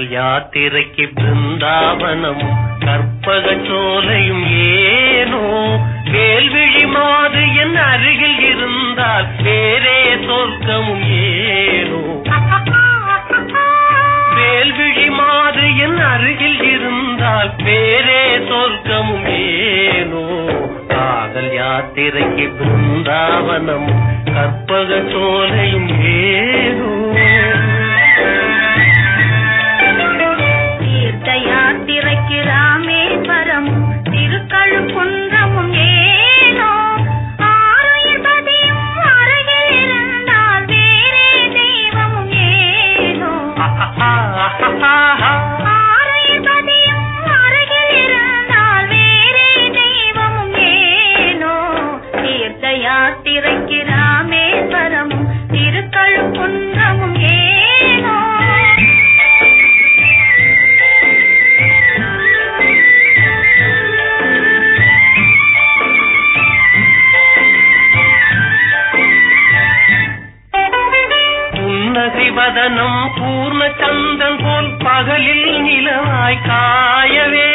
காதல் யாத்திரைக்கு பிருந்தாவனமும் கற்பக சோலையும் ஏனோ வேல்விழி மாது என் அருகில் இருந்தால் வேறே சொர்க்கமும் ஏனோ வேல்விழி மாது என் அருகில் இருந்தால் வேறே சொர்க்கமும் ஏனோ காதல் யாத்திரைக்கு பிருந்தாவனமும் கற்பக சோலையும் ஏனோ தீர்த்த யாத்திரைக்கு ராமேஸ்வரம் திருக்கழுக்குன்றமும் ஏனோ ஆறுயிர்பதியும் அருகில் இருந்தால் வேறே தெய்வமும் ஏனோ ஆறுயிர்பதியும் அருகில் இருந்தால் வேறே தெய்வமும் ஏனோ தீர்த்த யாத்திரைக்கு ராமேஸ்வரமும் திருக்கழுக்குன்றமும் ஏனோ புன்னகை வதனம் பூர்ண சந்தன் போல் பகலில் நிலவாய் காயவே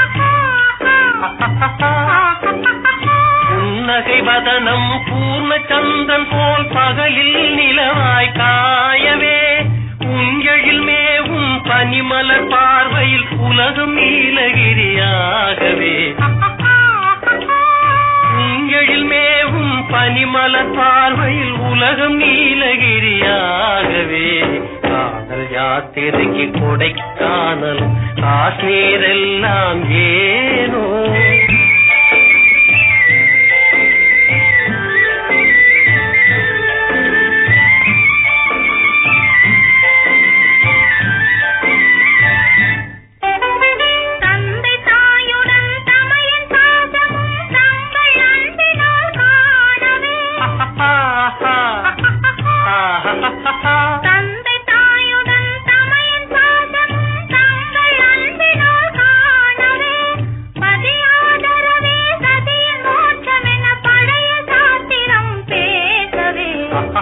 புன்னகை வதனம் பூர்ண சந்தன் போல் பகலில் நிலவாய் காயவே உஞ்சழில் மேவும் பனிமலர் பார்வையில் உலகம் நீலகிரியாகவே உங்களில் மேவும் பனிமலர் பார்வையில் உலகம் நீலகிரியாகவே காதல் யாத்திரைக்கு கொடைக்கானல் காஷ்மீர் எல்லாம் ஏனோ தந்தை தாயுடன் தமையன் பாசமும் தங்கள் அன்பினால் காணவே தந்தை தாயுடன் தமையன் பாசமும் தங்கள் அன்பினால் காணவே பதியாதரவே சதியின் மோட்சமென பழைய சாத்திரம் பேசவே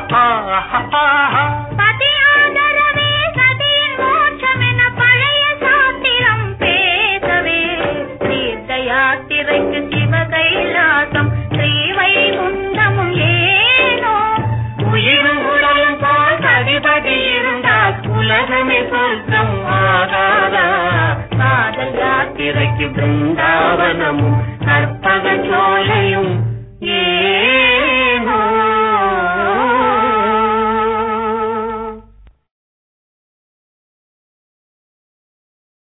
பதியாதரவே சதியின் மோட்சமென பழைய சாத்திரம் பேசவே தீர்த்த யாத்திரைக்கு சிவகைலாசம் ஸ்ரீவைகுண்டமும் ஏனோ உயிரும் உடலும் போல் அதிபதி இருந்தால் உலகமே சொர்க்கம் ஆகாதா காதல் யாத்திரைக்கு பிருந்தாவனமும்